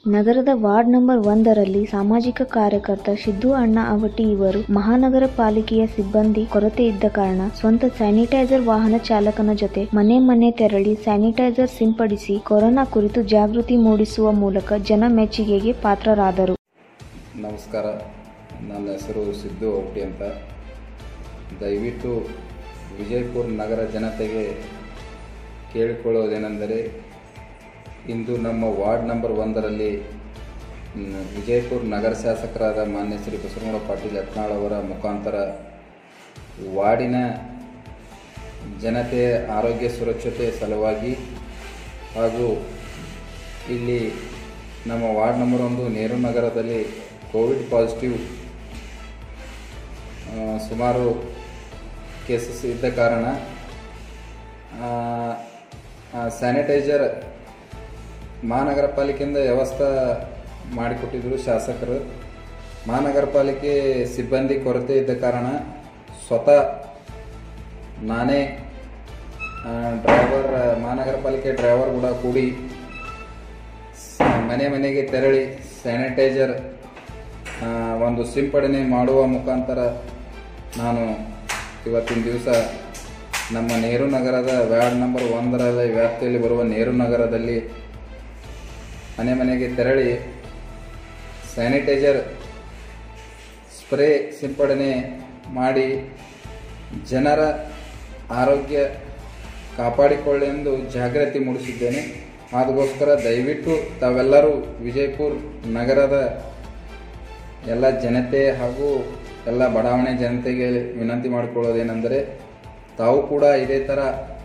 ನಗರದ ward number ಒಂದರಲ್ಲಿ ಸಾಮಾಜಿಕ ಕಾರ್ಯಕರ್ತ ಸಿದ್ದು ಅಣ್ಣ ಅವಟಿ ಇವರು ಮಹಾನಗರ ಪಾಲಿಕೆಯ ಸಿಬ್ಬಂದಿ ಕೊರತೆ ಇದ್ದ ಕಾರಣ ಸ್ವಂತ ಸ್ಯಾನಿಟೈಸರ್ ವಾಹನ ಚಾಲಕನ ಜೊತೆ ಮನೆ ಮನೆ ತೆರಳಿ ಸ್ಯಾನಿಟೈಸರ್ ಸಿಂಪಡಿಸಿ ಕೊರೋನಾ ಕುರಿತು ಜಾಗೃತಿ ಮೂಡಿಸುವ ಮೂಲಕ ಜನ ಮೆಚ್ಚುಗೆಗೆ ಪಾತ್ರರಾದರು ನಮಸ್ಕಾರ ನನ್ನ ಹೆಸರು ಸಿದ್ದು ಔಟಿ ಅಂತ ದಯವಿಟ್ಟು ವಿಜಯಪುರ ನಗರ ಜನತೆಗೆ ಕೇಳಿಕೊಳ್ಳೋದೇನೆಂದರೆ ಇಂದು ನಮ್ಮ ವಾರ್ಡ್ ನಂಬರ್ ಒಂದರಲ್ಲಿ ಮ್, ವಿಜಯಪುರ ನಗರ ಶಾಸಕರಾದ ಮಾನ್ಯ ಶ್ರೀ ಬಸವನಗೌಡ ಪಾಟೀಲ್ ಯತ್ನಾಳ್ ಅವರ ಮುಖಾಂತರ ವಾರ್ಡಿನ ಜನತೆಯ ಆರೋಗ್ಯ ಸುರಕ್ಷತೆ ಸಲುವಾಗಿ ಹಾಗೂ ಇಲ್ಲಿ ನಮ್ಮ ವಾರ್ಡ್ ನಂಬರ್ ಒಂದು ನೆಹರು ನಗರದಲ್ಲಿ ಕೋವಿಡ್ ಪಾಸಿಟಿವ್ ಆ, ಸುಮಾರು ಕೇಸಸ್ ಇದ್ದ ಕಾರಣ ಸ್ಯಾನಿಟೈಸರ್ ಮಹಾನಗರ ಪಾಲಿಕೆಯಿಂದ ವ್ಯವಸ್ಥೆ ಮಾಡಿಕೊಟ್ಟಿದ್ದರು ಶಾಸಕರು ಮಹಾನಗರ ಪಾಲಿಕೆ ಸಿಬ್ಬಂದಿ ಕೊರತೆ ಇದ್ದ ಕಾರಣ ಸ್ವತಃ ನಾನೇ ಡ್ರೈವರ್ ಮಹಾನಗರ ಪಾಲಿಕೆ ಡ್ರೈವರ್ ಕೂಡ ಕೂಡಿ ಸ- ಮನೆ ಮನೆಗೆ ತೆರಳಿ ಸ್ಯಾನಿಟೈಸರ್ ಆ, ಒಂದು ಸಿಂಪಡಣೆ ಮಾಡುವ ಮುಖಾಂತರ ನಾನು ಇವತ್ತಿನ ದಿವಸ ನಮ್ಮ ನೆಹರು ನಗರದ ವಾರ್ಡ್ ನಂಬರ್ ಒಂದರ ವ್ಯಾಪ್ತಿಯಲ್ಲಿ ಬರುವ ನೆಹರು ನಗರದಲ್ಲಿ ಮನೆ ಮನೆಗೆ ತೆರಳಿ ಸ್ಯಾನಿಟೈಸರ್ ಸ್ಪ್ರೇ ಸಿಂಪಡಣೆ ಮಾಡಿ ಜನರ ಆರೋಗ್ಯ ಕಾಪಾಡಿಕೊಳ್ಳೆಂದು ಜಾಗೃತಿ ಮೂಡಿಸಿದ್ದೇನೆ ಅದಕ್ಕೋಸ್ಕರ ದಯವಿಟ್ಟು ತಾವೆಲ್ಲರೂ ವಿಜಯಪುರ ನಗರದ ಎಲ್ಲ ಜನತೆ ಹಾಗೂ ಎಲ್ಲ ಬಡಾವಣೆ ಜನತೆಗೆ ವಿನಂತಿ ಮಾಡಿಕೊಳ್ಳೋದೇನೆಂದರೆ ತಾವು ಕೂಡ ಇದೇ ಥರ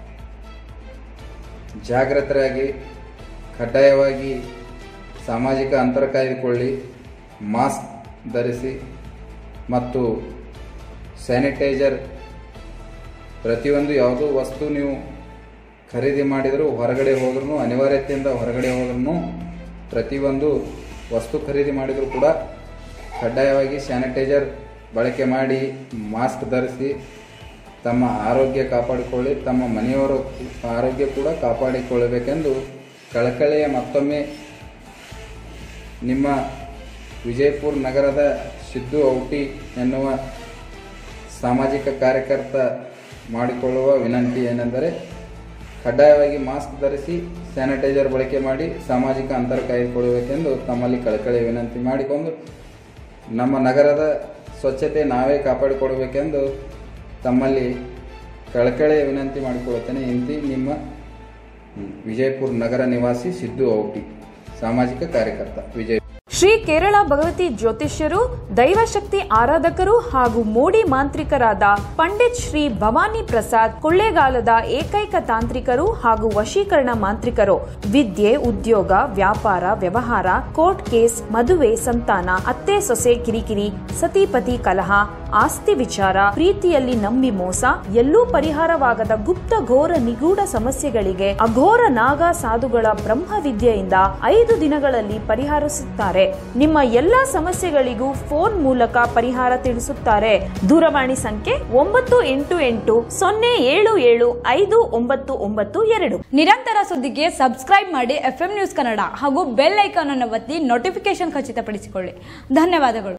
ಜಾಗೃತರಾಗಿ ಕಡ್ಡಾಯವಾಗಿ ಸಾಮಾಜಿಕ ಅಂತರ ಕಾಯ್ದುಕೊಳ್ಳಿ ಮಾಸ್ಕ್ ಧರಿಸಿ ಮತ್ತು ಸ್ಯಾನಿಟೈಸರ್ ಪ್ರತಿಯೊಂದು ಯಾವುದೋ ವಸ್ತು ನೀವು ಖರೀದಿ ಮಾಡಿದರೂ ಹೊರಗಡೆ ಹೋದ್ರೂ ಅನಿವಾರ್ಯತೆಯಿಂದ ಹೊರಗಡೆ ಹೋದ್ರೂ ಪ್ರತಿಯೊಂದು ವಸ್ತು ಖರೀದಿ ಮಾಡಿದರೂ ಕೂಡ ಕಡ್ಡಾಯವಾಗಿ ಸ್ಯಾನಿಟೈಸರ್ ಬಳಕೆ ಮಾಡಿ ಮಾಸ್ಕ್ ಧರಿಸಿ ತಮ್ಮ ಆರೋಗ್ಯ ಕಾಪಾಡಿಕೊಳ್ಳಿ ತಮ್ಮ ಮನೆಯವರ ಆರೋಗ್ಯ ಕೂಡ ಕಾಪಾಡಿಕೊಳ್ಳಬೇಕೆಂದು ಕಳಕಳಿಯ ಮತ್ತೊಮ್ಮೆ ನಿಮ್ಮ ವಿಜಯಪುರ ನಗರದ ಸಿದ್ದು ಔಟಿ ಎನ್ನುವ ಸಾಮಾಜಿಕ ಕಾರ್ಯಕರ್ತ ಮಾಡಿಕೊಳ್ಳುವ ವಿನಂತಿ ಏನೆಂದರೆ ಕಡ್ಡಾಯವಾಗಿ ಮಾಸ್ಕ್ ಧರಿಸಿ ಸ್ಯಾನಿಟೈಸರ್ ಬಳಕೆ ಮಾಡಿ ಸಾಮಾಜಿಕ ಅಂತರ ಕಾಯ್ದುಕೊಳ್ಳಬೇಕೆಂದು ತಮ್ಮಲ್ಲಿ ಕಳಕಳಿ ವಿನಂತಿ ಮಾಡಿಕೊಂಡು ನಮ್ಮ ನಗರದ ಸ್ವಚ್ಛತೆ ನಾವೇ ಕಾಪಾಡಿಕೊಡಬೇಕೆಂದು ತಮ್ಮಲ್ಲಿ ಕಳಕಳಿಯ ವಿನಂತಿ ಮಾಡಿಕೊಳ್ಳುತ್ತೇನೆ ಇಂತಿ ನಿಮ್ಮ ವಿಜಯಪುರ ನಗರ ನಿವಾಸಿ ಸಿದ್ದು ಔಟಿ ಸಾಮಾಜಿಕ ಕಾರ್ಯಕರ್ತ ವಿಜಯ ಶ್ರೀ ಕೇರಳ ಭಗವತಿ ಜ್ಯೋತಿಷ್ಯರು ದೈವಶಕ್ತಿ ಆರಾಧಕರು ಹಾಗೂ ಮೋಡಿ ಮಾಂತ್ರಿಕರಾದ ಪಂಡಿತ್ ಶ್ರೀ ಭವಾನಿ ಪ್ರಸಾದ್ ಕೊಳ್ಳೇಗಾಲದ ಏಕೈಕ ತಾಂತ್ರಿಕರು ಹಾಗೂ ವಶೀಕರಣ ಮಾಂತ್ರಿಕರು ವಿದ್ಯೆ ಉದ್ಯೋಗ ವ್ಯಾಪಾರ ವ್ಯವಹಾರ ಕೋರ್ಟ್ ಕೇಸ್ ಮದುವೆ ಸಂತಾನ ಅತ್ತೆ ಸೊಸೆ ಕಿರಿಕಿರಿ ಸತಿಪತಿ ಕಲಹ ಆಸ್ತಿ ವಿಚಾರ ಪ್ರೀತಿಯಲ್ಲಿ ನಂಬಿ ಮೋಸ ಎಲ್ಲೂ ಪರಿಹಾರವಾಗದ ಗುಪ್ತ ಘೋರ ನಿಗೂಢ ಸಮಸ್ಯೆಗಳಿಗೆ ಅಘೋರ ನಾಗ ಸಾಧುಗಳ ಬ್ರಹ್ಮ ವಿದ್ಯೆಯಿಂದ ಐದು ದಿನಗಳಲ್ಲಿ ಪರಿಹರಿಸುತ್ತಾರೆ ನಿಮ್ಮ ಎಲ್ಲಾ ಸಮಸ್ಯೆಗಳಿಗೂ ಫೋನ್ ಮೂಲಕ ಪರಿಹಾರ ತಿಳಿಸುತ್ತಾರೆ ದೂರವಾಣಿ ಸಂಖ್ಯೆ ಒಂಬತ್ತು ಎಂಟು ಎಂಟು ಸೊನ್ನೆ ಏಳು ಏಳು ಐದು ಒಂಬತ್ತು ಒಂಬತ್ತು ಎರಡು ನಿರಂತರ ಸುದ್ದಿಗೆ ಸಬ್ಸ್ಕ್ರೈಬ್ ಮಾಡಿ ಎಫ್ ನ್ಯೂಸ್ ಕನ್ನಡ ಹಾಗೂ ಬೆಲ್ ಐಕಾನ್ ಅನ್ನು ಒತ್ತಿ ನೋಟಿಫಿಕೇಶನ್ ಖಚಿತಪಡಿಸಿಕೊಳ್ಳಿ ಧನ್ಯವಾದಗಳು